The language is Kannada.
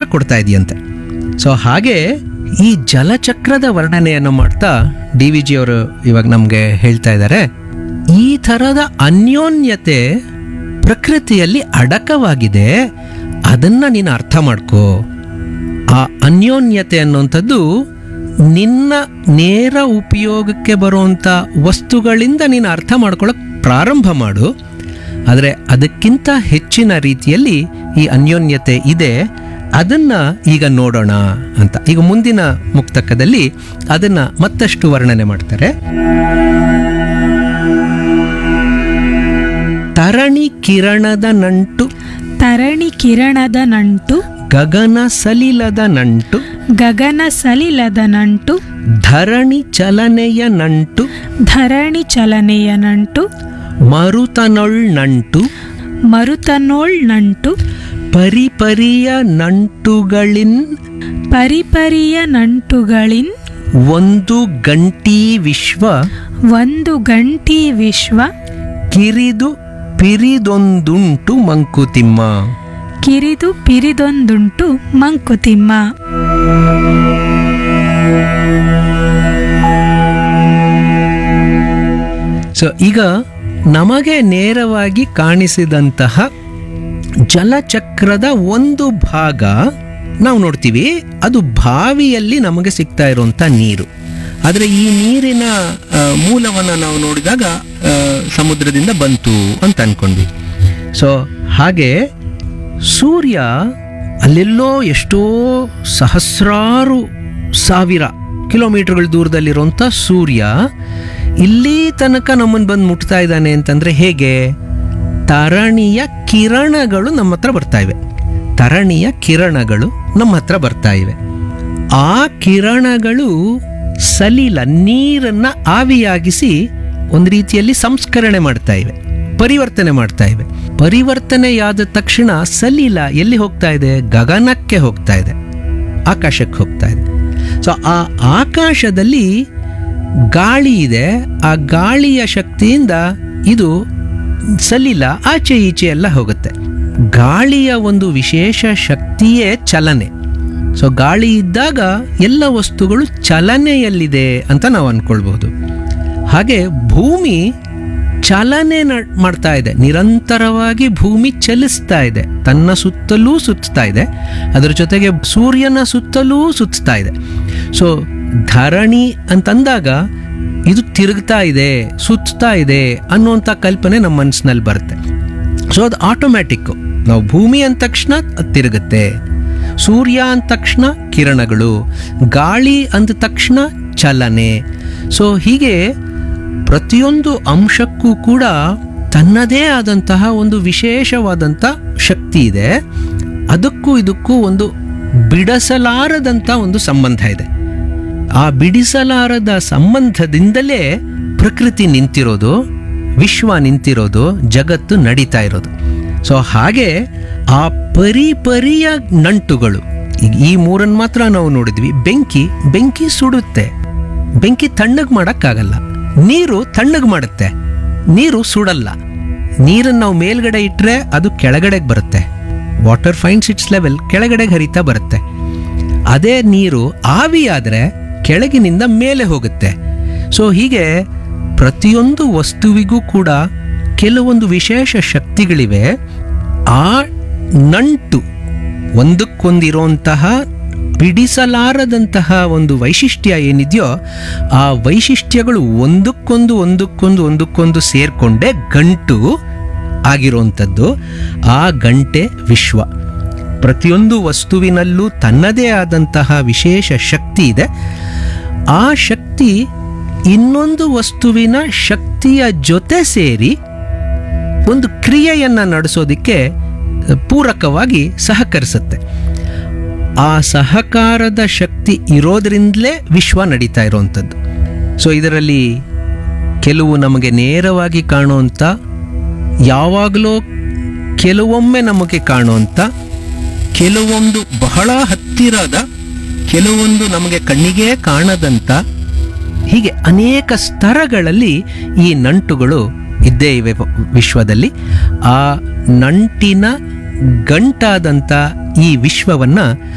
ಕೊಡ್ತಾ ಇದೆಯಂತೆ ಸೊ ಹಾಗೆ ಈ ಜಲಚಕ್ರದ ವರ್ಣನೆಯನ್ನು ಮಾಡ್ತಾ ಡಿ ವಿ ಜಿ ಅವರು ಇವಾಗ ನಮಗೆ ಹೇಳ್ತಾ ಇದ್ದಾರೆ ಈ ಥರದ ಅನ್ಯೋನ್ಯತೆ ಪ್ರಕೃತಿಯಲ್ಲಿ ಅಡಕವಾಗಿದೆ ಅದನ್ನ ನೀನು ಅರ್ಥ ಮಾಡ್ಕೋ ಆ ಅನ್ಯೋನ್ಯತೆ ಅನ್ನುವಂಥದ್ದು ನಿನ್ನ ನೇರ ಉಪಯೋಗಕ್ಕೆ ಬರುವಂಥ ವಸ್ತುಗಳಿಂದ ನೀನು ಅರ್ಥ ಮಾಡ್ಕೊಳ್ಳೋಕೆ ಪ್ರಾರಂಭ ಮಾಡು ಆದರೆ ಅದಕ್ಕಿಂತ ಹೆಚ್ಚಿನ ರೀತಿಯಲ್ಲಿ ಈ ಅನ್ಯೋನ್ಯತೆ ಇದೆ ಅದನ್ನ ಈಗ ನೋಡೋಣ ಅಂತ ಈಗ ಮುಂದಿನ ಮುಕ್ತಕದಲ್ಲಿ ಅದನ್ನ ಮತ್ತಷ್ಟು ವರ್ಣನೆ ಮಾಡ್ತಾರೆ ತರಣಿ ಕಿರಣದ ನಂಟು ತರಣಿ ಕಿರಣದ ನಂಟು ಗಗನ ಸಲಿಲದ ನಂಟು ಗಗನ ಸಲಿಲದ ನಂಟು ಧರಣಿ ಚಲನೆಯ ನಂಟು ಧರಣಿ ಚಲನೆಯ ನಂಟು ಮರುತನೊಳ್ ನಂಟು ಮರುತನೋಳ್ ನಂಟು ಪರಿಪರಿಯ ನಂಟುಗಳಿನ್ ಪರಿಪರಿಯ ನಂಟುಗಳಿನ್ ಒಂದು ಗಂಟಿ ವಿಶ್ವ ಒಂದು ಗಂಟಿ ವಿಶ್ವ ಕಿರಿದು ಪಿರಿದೊಂದುಂಟು ಮಂಕುತಿಮ್ಮ ಕಿರಿದು ಪಿರಿದೊಂದುಂಟು ಮಂಕುತಿಮ್ಮ ಸೊ ಈಗ ನಮಗೆ ನೇರವಾಗಿ ಕಾಣಿಸಿದಂತಹ ಜಲಚಕ್ರದ ಒಂದು ಭಾಗ ನಾವು ನೋಡ್ತೀವಿ ಅದು ಬಾವಿಯಲ್ಲಿ ನಮಗೆ ಸಿಗ್ತಾ ಇರುವಂಥ ನೀರು ಆದರೆ ಈ ನೀರಿನ ಆ, ಮೂಲವನ್ನು ನಾವು ನೋಡಿದಾಗ ಆ, ಸಮುದ್ರದಿಂದ ಬಂತು ಅಂತ ಅನ್ಕೊಂಡ್ವಿ ಸೊ ಹಾಗೆ ಸೂರ್ಯ ಅಲ್ಲೆಲ್ಲೋ ಎಷ್ಟೋ ಸಹಸ್ರಾರು ಸಾವಿರ ಕಿಲೋಮೀಟರ್ಗಳ ದೂರದಲ್ಲಿರುವಂಥ ಸೂರ್ಯ ಇಲ್ಲಿ ತನಕ ನಮ್ಮನ್ನು ಬಂದು ಮುಟ್ತಾ ಇದ್ದಾನೆ ಅಂತಂದ್ರೆ ಹೇಗೆ ತರಣಿಯ ಕಿರಣಗಳು ನಮ್ಮ ಹತ್ರ ಬರ್ತಾ ಇವೆ ತರಣಿಯ ಕಿರಣಗಳು ನಮ್ಮ ಹತ್ರ ಬರ್ತಾ ಇವೆ ಆ ಕಿರಣಗಳು ಸಲಿಲ ನೀರನ್ನ ಆವಿಯಾಗಿಸಿ ಒಂದು ರೀತಿಯಲ್ಲಿ ಸಂಸ್ಕರಣೆ ಮಾಡ್ತಾ ಇವೆ ಪರಿವರ್ತನೆ ಮಾಡ್ತಾ ಇವೆ ಪರಿವರ್ತನೆಯಾದ ತಕ್ಷಣ ಸಲಿಲ ಎಲ್ಲಿ ಹೋಗ್ತಾ ಇದೆ ಗಗನಕ್ಕೆ ಹೋಗ್ತಾ ಇದೆ ಆಕಾಶಕ್ಕೆ ಹೋಗ್ತಾ ಇದೆ ಸೊ ಆ ಆಕಾಶದಲ್ಲಿ ಗಾಳಿ ಇದೆ ಆ ಗಾಳಿಯ ಶಕ್ತಿಯಿಂದ ಇದು ಸಲಿಲ ಆಚೆ ಈಚೆ ಎಲ್ಲ ಹೋಗುತ್ತೆ ಗಾಳಿಯ ಒಂದು ವಿಶೇಷ ಶಕ್ತಿಯೇ ಚಲನೆ ಸೊ ಗಾಳಿ ಇದ್ದಾಗ ಎಲ್ಲ ವಸ್ತುಗಳು ಚಲನೆಯಲ್ಲಿದೆ ಅಂತ ನಾವು ಅನ್ಕೊಳ್ಬಹುದು ಹಾಗೆ ಭೂಮಿ ಚಲನೆ ನ- ಮಾಡ್ತಾ ಇದೆ ನಿರಂತರವಾಗಿ ಭೂಮಿ ಚಲಿಸ್ತಾ ಇದೆ ತನ್ನ ಸುತ್ತಲೂ ಸುತ್ತಾ ಇದೆ ಅದರ ಜೊತೆಗೆ ಸೂರ್ಯನ ಸುತ್ತಲೂ ಸುತ್ತಾ ಇದೆ ಸೊ ಧರಣಿ ಅಂತಂದಾಗ ಇದು ತಿರುಗ್ತಾ ಇದೆ ಸುತ್ತಾ ಇದೆ ಅನ್ನುವಂಥ ಕಲ್ಪನೆ ನಮ್ಮ ಮನಸ್ಸಿನಲ್ಲಿ ಬರುತ್ತೆ ಸೊ ಅದು ಆಟೋಮ್ಯಾಟಿಕ್ ನಾವು ಭೂಮಿ ಅಂದ ತಕ್ಷಣ ಅದು ತಿರುಗುತ್ತೆ ಸೂರ್ಯ ಅಂದ ತಕ್ಷಣ ಕಿರಣಗಳು ಗಾಳಿ ಅಂದ ತಕ್ಷಣ ಚಲನೆ ಸೊ ಹೀಗೆ ಪ್ರತಿಯೊಂದು ಅಂಶಕ್ಕೂ ಕೂಡ ತನ್ನದೇ ಆದಂತಹ ಒಂದು ವಿಶೇಷವಾದಂಥ ಶಕ್ತಿ ಇದೆ ಅದಕ್ಕೂ ಇದಕ್ಕೂ ಒಂದು ಬಿಡಸಲಾರದಂಥ ಒಂದು ಸಂಬಂಧ ಇದೆ ಆ ಬಿಡಿಸಲಾರದ ಸಂಬಂಧದಿಂದಲೇ ಪ್ರಕೃತಿ ನಿಂತಿರೋದು ವಿಶ್ವ ನಿಂತಿರೋದು ಜಗತ್ತು ನಡೀತಾ ಇರೋದು ಸೊ ಹಾಗೆ ಆ ಪರಿಪರಿಯ ನಂಟುಗಳು ಈಗ ಈ ಮೂರನ್ನು ಮಾತ್ರ ನಾವು ನೋಡಿದ್ವಿ ಬೆಂಕಿ ಬೆಂಕಿ ಸುಡುತ್ತೆ ಬೆಂಕಿ ತಣ್ಣಗೆ ಮಾಡೋಕ್ಕಾಗಲ್ಲ ನೀರು ತಣ್ಣಗೆ ಮಾಡುತ್ತೆ ನೀರು ಸುಡಲ್ಲ ನೀರನ್ನು ನಾವು ಮೇಲ್ಗಡೆ ಇಟ್ಟರೆ ಅದು ಕೆಳಗಡೆಗೆ ಬರುತ್ತೆ ವಾಟರ್ ಫೈನ್ಸ್ ಇಟ್ಸ್ ಲೆವೆಲ್ ಕೆಳಗಡೆಗೆ ಹರಿತಾ ಬರುತ್ತೆ ಅದೇ ನೀರು ಆವಿಯಾದರೆ ಕೆಳಗಿನಿಂದ ಮೇಲೆ ಹೋಗುತ್ತೆ ಸೊ ಹೀಗೆ ಪ್ರತಿಯೊಂದು ವಸ್ತುವಿಗೂ ಕೂಡ ಕೆಲವೊಂದು ವಿಶೇಷ ಶಕ್ತಿಗಳಿವೆ ಆ ನಂಟು ಒಂದಕ್ಕೊಂದಿರುವಂತಹ ಬಿಡಿಸಲಾರದಂತಹ ಒಂದು ವೈಶಿಷ್ಟ್ಯ ಏನಿದೆಯೋ ಆ ವೈಶಿಷ್ಟ್ಯಗಳು ಒಂದಕ್ಕೊಂದು ಒಂದಕ್ಕೊಂದು ಒಂದಕ್ಕೊಂದು ಸೇರ್ಕೊಂಡೇ ಗಂಟು ಆಗಿರುವಂಥದ್ದು ಆ ಗಂಟೆ ವಿಶ್ವ ಪ್ರತಿಯೊಂದು ವಸ್ತುವಿನಲ್ಲೂ ತನ್ನದೇ ಆದಂತಹ ವಿಶೇಷ ಶಕ್ತಿ ಇದೆ ಆ ಶಕ್ತಿ ಇನ್ನೊಂದು ವಸ್ತುವಿನ ಶಕ್ತಿಯ ಜೊತೆ ಸೇರಿ ಒಂದು ಕ್ರಿಯೆಯನ್ನು ನಡೆಸೋದಕ್ಕೆ ಪೂರಕವಾಗಿ ಸಹಕರಿಸುತ್ತೆ ಆ ಸಹಕಾರದ ಶಕ್ತಿ ಇರೋದ್ರಿಂದಲೇ ವಿಶ್ವ ನಡೀತಾ ಇರುವಂಥದ್ದು ಸೊ ಇದರಲ್ಲಿ ಕೆಲವು ನಮಗೆ ನೇರವಾಗಿ ಕಾಣುವಂಥ ಯಾವಾಗಲೂ ಕೆಲವೊಮ್ಮೆ ನಮಗೆ ಕಾಣುವಂಥ ಕೆಲವೊಂದು ಬಹಳ ಹತ್ತಿರದ ಕೆಲವೊಂದು ನಮಗೆ ಕಣ್ಣಿಗೆ ಕಾಣದಂಥ ಹೀಗೆ ಅನೇಕ ಸ್ತರಗಳಲ್ಲಿ ಈ ನಂಟುಗಳು ಇದ್ದೇ ಇವೆ ವ- ವಿಶ್ವದಲ್ಲಿ ಆ ನಂಟಿನ ಗಂಟಾದಂಥ ಈ ವಿಶ್ವವನ್ನು